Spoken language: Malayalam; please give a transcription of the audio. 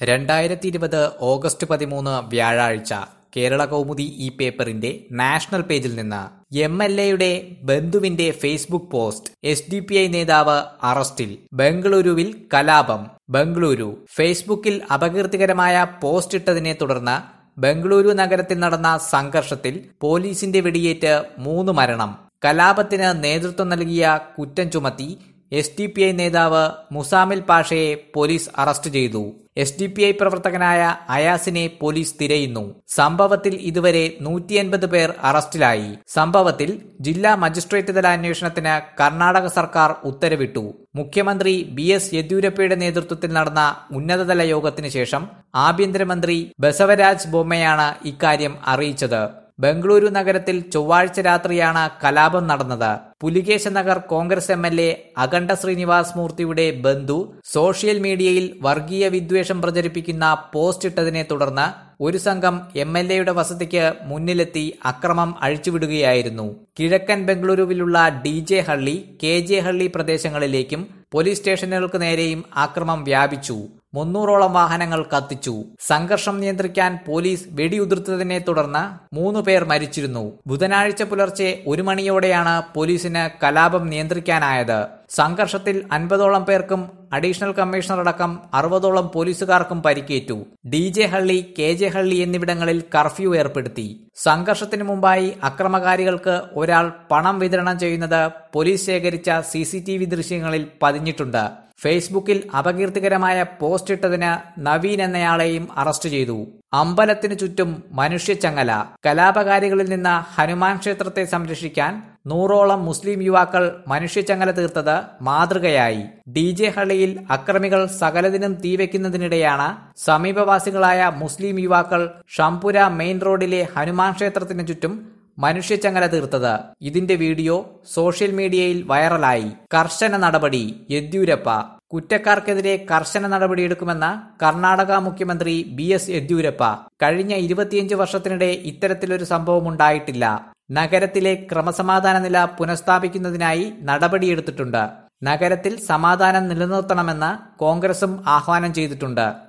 രണ്ടായിരത്തി ഇരുപത് ഓഗസ്റ്റ് പതിമൂന്ന് വ്യാഴാഴ്ച കേരള കൗമുദി ഈ പേപ്പറിന്റെ നാഷണൽ പേജിൽ നിന്ന് എം എൽ എയുടെ ബന്ധുവിന്റെ Facebook post S D P I നേതാവ് അറസ്റ്റിൽ ബംഗളൂരുവിൽ കലാപം ബംഗളൂരു ഫേസ്ബുക്കിൽ അപകീർത്തികരമായ പോസ്റ്റ് ഇട്ടതിനെ തുടർന്ന് ബംഗളൂരു നഗരത്തിൽ നടന്ന സംഘർഷത്തിൽ പോലീസിന്റെ വെടിയേറ്റ് മൂന്ന് മരണം കലാപത്തിന് നേതൃത്വം നൽകിയ കുറ്റം ചുമത്തി എസ് ഡി പി ഐ നേതാവ് മുസാമിൽ പാഷയെ പോലീസ് അറസ്റ്റ് ചെയ്തു എസ് ഡി പി ഐ പ്രവർത്തകനായ അയാസിനെ പോലീസ് തിരയുന്നു സംഭവത്തിൽ ഇതുവരെ നൂറ്റി എൺപത് പേർ അറസ്റ്റിലായി സംഭവത്തിൽ ജില്ലാ മജിസ്ട്രേറ്റ് തല അന്വേഷണത്തിന് കർണാടക സർക്കാർ ഉത്തരവിട്ടു മുഖ്യമന്ത്രി ബി എസ് യെദ്യൂരപ്പയുടെ നേതൃത്വത്തിൽ നടന്ന ഉന്നതതല യോഗത്തിന് ശേഷം ആഭ്യന്തരമന്ത്രി ബസവരാജ് ബൊമ്മയാണ് ഇക്കാര്യം അറിയിച്ചത് ബംഗളൂരു നഗരത്തിൽ ചൊവ്വാഴ്ച രാത്രിയാണ് കലാപം നടന്നത് Pulakeshi Nagar Congress M L A Akhanda Srinivas മൂർത്തിയുടെ ബന്ധു സോഷ്യൽ മീഡിയയിൽ വർഗീയ വിദ്വേഷം പ്രചരിപ്പിക്കുന്ന പോസ്റ്റ് ഇട്ടതിനെ തുടർന്ന് ഒരു സംഘം എം എൽ എയുടെ വസതിക്ക് മുന്നിലെത്തി അക്രമം അഴിച്ചുവിടുകയായിരുന്നു കിഴക്കൻ ബംഗളൂരുവിലുള്ള D J Halli K J Halli പ്രദേശങ്ങളിലേക്കും പോലീസ് സ്റ്റേഷനുകൾക്ക് നേരെയും ആക്രമം വ്യാപിച്ചു മുന്നൂറോളം വാഹനങ്ങൾ കത്തിച്ചു സംഘർഷം നിയന്ത്രിക്കാൻ പോലീസ് വെടിയുതിർത്തതിനെ തുടർന്ന് മൂന്ന് പേർ മരിച്ചിരുന്നു ബുധനാഴ്ച പുലർച്ചെ ഒരു മണിയോടെയാണ് പോലീസിന് കലാപം നിയന്ത്രിക്കാനായത് സംഘർഷത്തിൽ അൻപതോളം പേർക്കും അഡീഷണൽ കമ്മീഷണർ അടക്കം അറുപതോളം പോലീസുകാർക്കും പരിക്കേറ്റു D J Halli K J Halli എന്നിവിടങ്ങളിൽ കർഫ്യൂ ഏർപ്പെടുത്തി സംഘർഷത്തിനു മുമ്പായി അക്രമകാരികൾക്ക് ഒരാൾ പണം വിതരണം ചെയ്യുന്നത് പോലീസ് ശേഖരിച്ച സി സി ടി വി ദൃശ്യങ്ങളിൽ പതിഞ്ഞിട്ടുണ്ട് ഫേസ്ബുക്കിൽ അപകീർത്തികരമായ പോസ്റ്റ് ഇട്ടതിന് നവീൻ എന്നയാളെയും അറസ്റ്റ് ചെയ്തു അമ്പലത്തിനു ചുറ്റും മനുഷ്യച്ചങ്ങല കലാപകാരികളിൽ നിന്ന് ഹനുമാൻ ക്ഷേത്രത്തെ സംരക്ഷിക്കാൻ നൂറോളം മുസ്ലിം യുവാക്കൾ മനുഷ്യച്ചങ്ങല തീർത്തത് മാതൃകയായി ഡി ജെ ഹള്ളിയിൽ അക്രമികൾ സകലതിനും തീവെക്കുന്നതിനിടെയാണ് സമീപവാസികളായ മുസ്ലിം യുവാക്കൾ ഷംപുര മെയിൻ റോഡിലെ ഹനുമാൻ ക്ഷേത്രത്തിനു ചുറ്റും മനുഷ്യച്ചങ്ങല തീർത്തത് ഇതിന്റെ വീഡിയോ സോഷ്യൽ മീഡിയയിൽ വൈറലായി കർശന നടപടി യെദ്യൂരപ്പ കുറ്റക്കാർക്കെതിരെ കർശന നടപടിയെടുക്കുമെന്ന് കർണാടക മുഖ്യമന്ത്രി ബി എസ് യെദ്യൂരപ്പ കഴിഞ്ഞ ഇരുപത്തിയഞ്ച് വർഷത്തിനിടെ ഇത്തരത്തിലൊരു സംഭവം ഉണ്ടായിട്ടില്ല നഗരത്തിലെ ക്രമസമാധാന നില പുനഃസ്ഥാപിക്കുന്നതിനായി നടപടിയെടുത്തിട്ടുണ്ട് നഗരത്തിൽ സമാധാനം നിലനിർത്തണമെന്ന് കോൺഗ്രസും ആഹ്വാനം ചെയ്തിട്ടുണ്ട്